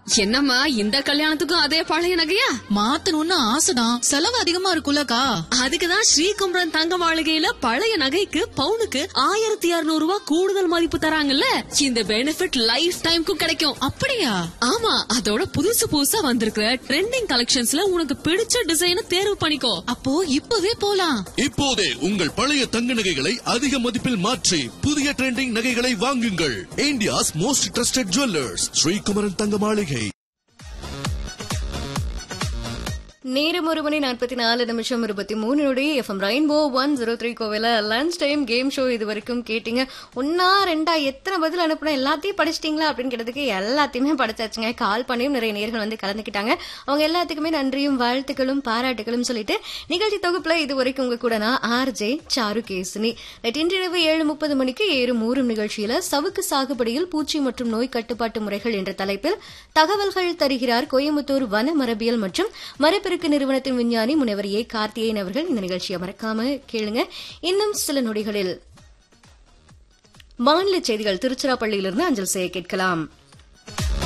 என்னம்மா இந்த கல்யாணத்துக்கும் அதே பழைய நகையா மாத்தணும்னு ஆசைதான் செலவு அதிகமா இருக்குல்லக்கா அதுக்குதான் ஸ்ரீகுமரன் தங்க மாளிகையில பழைய நகைக்கு பவுனுக்கு ஆயிரத்தி இருநூறு ரூபாய் கூடுதல் மதிப்பு தராங்கல்ல இந்த பெனிஃபிட் லைஃப் டைம்க்கும் கிடைக்கும் அப்படியா ஆமா அதோட புதுசு புதுசா வந்திருக்கிற ட்ரெண்டிங் கலெக்ஷன்ஸ்ல உனக்கு பிடிச்ச டிசைனை தேர்வு பண்ணிக்கோ அப்போ இப்பவே போலாம் இப்போதே உங்கள் பழைய தங்க நகைகளை அதிக மதிப்பில் மாற்றி புதிய ட்ரெண்டிங் நகைகளை வாங்குங்கள் India's most trusted jewellers Sreekumaran Thanga Maligai நேரம் ஒரு மணி நாற்பத்தி நாலு நிமிஷம் இருபத்தி மூணுடைய FM rainbow one zero three கோவில லஞ்ச் டைம் கேம் ஷோ இது வரைக்கும் கேட்டீங்க ஒன்னா ரெண்டா எத்தனை பதில் அனுப்புனா எல்லாத்தையும் படிச்சிட்டீங்களா அப்படின்னு கேட்டதுக்கு எல்லாத்தையுமே படிச்சாச்சுங்க கால் பண்ணியும் நிறைய நேர்கள் வந்து கலந்துக்கிட்டாங்க அவங்க எல்லாத்துக்குமே நன்றியும் வாழ்த்துக்களும் பாராட்டுகளும் சொல்லிட்டு நிகழ்ச்சி தொகுப்புல இது வரைக்கும் உங்க கூட நான் R J Charu Kesini right, இன்றிரவு ஏழு முப்பது மணிக்கு ஏறும் ஊறும் நிகழ்ச்சியில சவுக்கு சாகுபடியில் பூச்சி மற்றும் நோய் கட்டுப்பாட்டு முறைகள் என்ற தலைப்பில் தகவல்கள் தருகிறார் கோயம்புத்தூர் வன மரபியல் மற்றும் மரப்பெருக்கு நிறுவனத்தின் விஞ்ஞானி முனைவர் ஏ கார்த்திகேயன் அவர்கள் இந்த நிகழ்ச்சியை மறக்காம கேளுங்க இன்னும் சில நொடிகளில் மாநில செய்திகள் திருச்சிராப்பள்ளியிலிருந்து அஞ்சல் செய்ய கேட்கலாம்